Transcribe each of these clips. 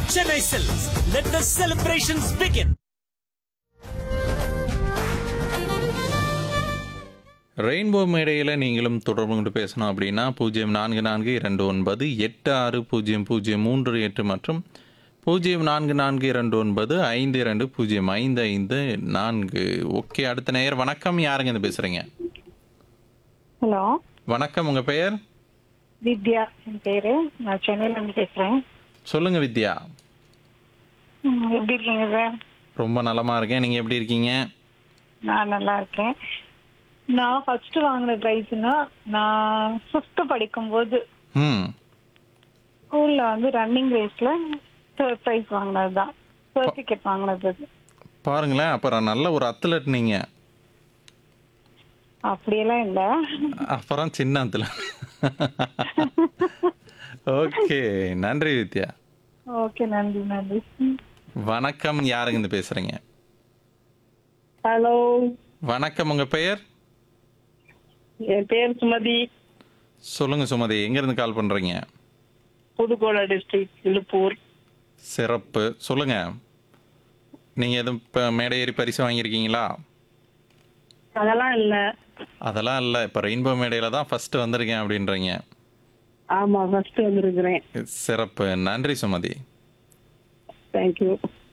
Chennai Silks. Let the celebrations begin. Rainbow மேடையில் நீங்களும் தொடர்பு கொண்டு பேசணும் அப்படின்னா பூஜ்ஜியம் நான்கு நான்கு இரண்டு ஒன்பது எட்டு ஆறு பூஜ்ஜியம் பூஜ்ஜியம் மூன்று எட்டு மற்றும் பூஜ்ஜியம் நான்கு நான்கு இரண்டு ஒன்பது ஐந்து இரண்டு பூஜ்ஜியம் ஐந்து ஐந்து நான்கு ஓகே அடுத்த நேயர் வணக்கம் யாருங்க இது பேசுகிறீங்க ஹலோ வணக்கம் உங்கள் பெயர் வித்யா என் பேரு நான் சென்னையில இருந்து பேசுறேன் சொல்லுங்கள் வித்யா ம், எப்படி இருக்கீங்க சார் ரொம்ப நலமா இருக்கேன் நீங்கள் எப்படி இருக்கீங்க நான் நல்லா இருக்கேன் நான் ஃபர்ஸ்ட் வாங்கின ப்ரைஸ்னா நான் ஃபிஃப்த் படிக்கும்போது ம் ஸ்கூல்ல வந்து ரன்னிங் ரேஸ்ல தேர்ட் ப்ரைஸ் வாங்கினது தான் சர்டிஃபிகேட் வாங்கினது அது. பாருங்களேன் அப்புறம் நல்ல ஒரு அத்லட் நீங்கள் அப்படியெல்லாம் இல்லை அப்புறம் சின்ன அத்துல ஓகே நன்றி வித்யா ஓகே நன்றி நன்றி வணக்கம் யாருங்க இருந்து பேசுறீங்க ஹலோ வணக்கம் உங்க பெயர் என் பேர் சுமதி சொல்லுங்க சுமதி எங்க இருந்து கால் பண்றீங்க புதுக்கோட்டை டிஸ்ட்ரிக்ட் இழுப்பூர் சிறப்பு சொல்லுங்க நீங்க எதுவும் இப்போ மேடை ஏறி பரிசு வாங்கியிருக்கீங்களா அதெல்லாம் இல்ல அதெல்லாம் இல்லை இப்போ ரெயின்போ மேடையில தான் ஃபர்ஸ்ட் வந்திருக்கேன் அப்படின்றீங்க ஆமா ஃபர்ஸ்ட் வந்திருக்கிறேன் சிறப்பு நன்றி சுமதி தேங்க்யூ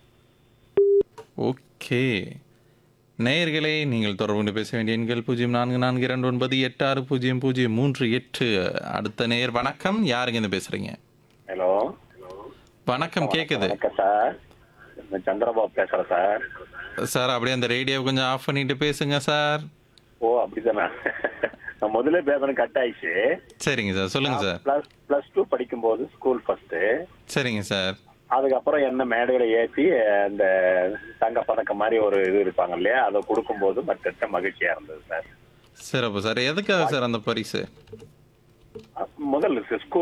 ஓகே நேயர்களே நீங்கள் தொடர்பு கொண்டு பேச வேண்டிய எண்கள் பூஜ்ஜியம் நான்கு நான்கு இரண்டு ஒன்பது எட்டு ஆறு பூஜ்ஜியம் பூஜ்ஜியம் மூன்று எட்டு அடுத்த நேயர் வணக்கம் யாருங்க இருந்து பேசுறீங்க ஹலோ வணக்கம் கேக்குது வணக்கம் சார் நான் சந்திரபாபு பேசுறேன் சார் சார் அப்படியே அந்த ரேடியோ கொஞ்சம் ஆஃப் பண்ணிட்டு பேசுங்க சார் ஓ அப்படிதானே நான் முதல்ல பேசணும் கட் ஆயிடுச்சு சரிங்க சார் சொல்லுங்க சார் பிளஸ் பிளஸ் டூ படிக்கும்போது ஸ்கூல் ஃபர்ஸ்ட் சரிங்க சார் அதுக்கப்புறம் என்ன மேடையில ஏற்றி அந்த தங்க பதக்கம் மாதிரி ஒரு இது இருப்பாங்க இல்லையா அதை கொடுக்கும்போது மற்ற மகிழ்ச்சியா இருந்தது சார் சிறப்பு சார் எதுக்காக சார் அந்த பரிசு முதல்ல ஸ்கூல்